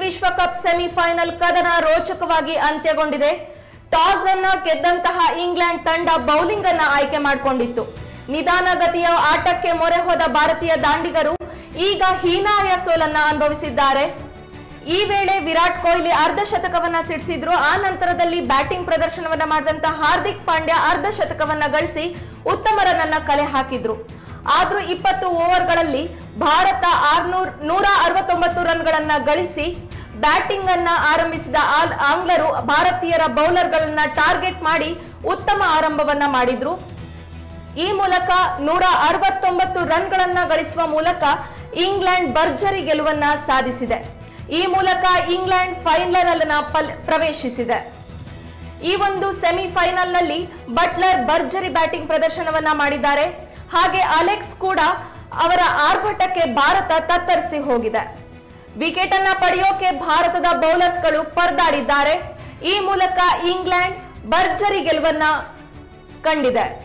ವಿಶ್ವಕಪ್ ಸೆಮಿಫೈನಲ್ ಕದನ ರೋಚಕವಾಗಿ ಅಂತ್ಯಗೊಂಡಿದೆ ಟಾಸ್ ಅನ್ನ ಗೆದ್ದಂತಹ ಇಂಗ್ಲೆಂಡ್ ತಂಡ ಬೌಲಿಂಗ್ ಅನ್ನ ಆಯ್ಕೆ ಮಾಡಿಕೊಂಡಿತ್ತು ನಿಧಾನಗತಿಯ ಆಟಕ್ಕೆ ಮೊರೆ ಹೋದ ಭಾರತೀಯ ದಾಂಡಿಗರು ಈಗ ಹೀನಾಯ ಸೋಲನ್ನ ಅನುಭವಿಸಿದ್ದಾರೆ ಈ ವೇಳೆ ವಿರಾಟ್ ಕೊಹ್ಲಿ ಅರ್ಧ ಶತಕವನ್ನ ಸಿಡಿಸಿದ್ರು ಆ ನಂತರದಲ್ಲಿ ಬ್ಯಾಟಿಂಗ್ ಪ್ರದರ್ಶನವನ್ನ ಮಾಡಿದಂತ ಹಾರ್ದಿಕ್ ಪಾಂಡ್ಯ ಅರ್ಧ ಶತಕವನ್ನ ಗಳಿಸಿ ಉತ್ತಮ ರನ್ ಅನ್ನ ಕಲೆ ಹಾಕಿದ್ರು ಆದ್ರೂ ಇಪ್ಪತ್ತು ಓವರ್ಗಳಲ್ಲಿ ಭಾರತ ಆರ್ನೂರ್ ನೂರ ಅರವತ್ತೊಂಬತ್ತು ರನ್ಗಳನ್ನ ಗಳಿಸಿ ಬ್ಯಾಟಿಂಗ್ ಅನ್ನ ಆರಂಭಿಸಿದ ಆಲ್- ಆಂಗ್ಲರು ಭಾರತೀಯರ ಬೌಲರ್ಗಳನ್ನ ಟಾರ್ಗೆಟ್ ಮಾಡಿ ಉತ್ತಮ ಆರಂಭವನ್ನ ಮಾಡಿದ್ರು ಈ ಮೂಲಕ ನೂರ ಅರವತ್ತೊಂಬತ್ತು ರನ್ಗಳನ್ನ ಗಳಿಸುವ ಮೂಲಕ ಇಂಗ್ಲೆಂಡ್ ಭರ್ಜರಿ ಗೆಲುವನ್ನ ಸಾಧಿಸಿದೆ ಈ ಮೂಲಕ ಇಂಗ್ಲೆಂಡ್ ಫೈನಲ್ ಅನ್ನ ಪಲ್- ಪ್ರವೇಶಿಸಿದೆ ಈ ಒಂದು ಸೆಮಿಫೈನಲ್ ನಲ್ಲಿ ಬಟ್ಲರ್ ಭರ್ಜರಿ ಬ್ಯಾಟಿಂಗ್ ಪ್ರದರ್ಶನವನ್ನ ಮಾಡಿದ್ದಾರೆ ಹಾಗೆ ಅಲೆಕ್ಸ್ ಕೂಡ ಅವರ ಆರ್ಭಟಕ್ಕೆ ಭಾರತ ತತ್ತರಿಸಿ ಹೋಗಿದೆ ವಿಕೆಟ್ ಅನ್ನ ಪಡೆಯೋಕೆ ಭಾರತದ ಬೌಲರ್ಸ್ಗಳು ಪರದಾಡಿದ್ದಾರೆ ಈ ಮೂಲಕ ಇಂಗ್ಲೆಂಡ್ ಭರ್ಜರಿ ಗೆಲುವನ್ನ ಕಂಡಿದೆ